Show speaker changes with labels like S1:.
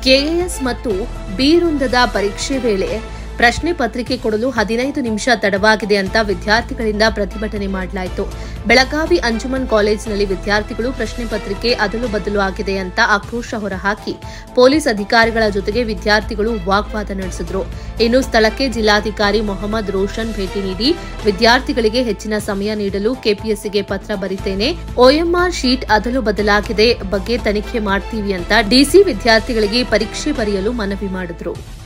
S1: KAS ಮತ್ತು B ವೃಂದದ ಪರೀಕ್ಷೆ ವೇಳೆ ಪ್ರಶ್ನೆ ಪತ್ರಿಕೆ ಕೊಡಲು ಹದಿನೈದು ನಿಮಿಷ ತಡವಾಗಿದೆ ಅಂತ ವಿದ್ಯಾರ್ಥಿಗಳಿಂದ ಪ್ರತಿಭಟನೆ ಮಾಡಲಾಯಿತು ಬೆಳಗಾವಿ ಅಂಜುಮನ್ ಕಾಲೇಜಿನಲ್ಲಿ ವಿದ್ಯಾರ್ಥಿಗಳು ಪ್ರಶ್ನೆ ಪತ್ರಿಕೆ ಅದಲು ಬದಲು ಆಗಿದೆ ಅಂತ ಆಕ್ರೋಶ ಹೊರಹಾಕಿ ಪೊಲೀಸ್ ಅಧಿಕಾರಿಗಳ ಜೊತೆಗೆ ವಿದ್ಯಾರ್ಥಿಗಳು ವಾಗ್ವಾದ ನಡೆಸಿದ್ರು ಇನ್ನು ಸ್ಥಳಕ್ಕೆ ಜಿಲ್ಲಾಧಿಕಾರಿ ಮೊಹಮ್ಮದ್ ರೋಷನ್ ಭೇಟಿ ನೀಡಿ ವಿದ್ಯಾರ್ಥಿಗಳಿಗೆ ಹೆಚ್ಚಿನ ಸಮಯ ನೀಡಲು ಕೆಪಿಎಸ್ಸಿಗೆ ಪತ್ರ ಬರಿತೇನೆ ಒಎಂಆರ್ ಶೀಟ್ ಅದಲು ಬದಲಾಗಿದೆ ಬಗ್ಗೆ ತನಿಖೆ ಮಾಡ್ತೀವಿ ಅಂತ ಡಿಸಿ ವಿದ್ಯಾರ್ಥಿಗಳಿಗೆ ಪರೀಕ್ಷೆ ಬರೆಯಲು ಮನವಿ ಮಾಡಿದ್ರು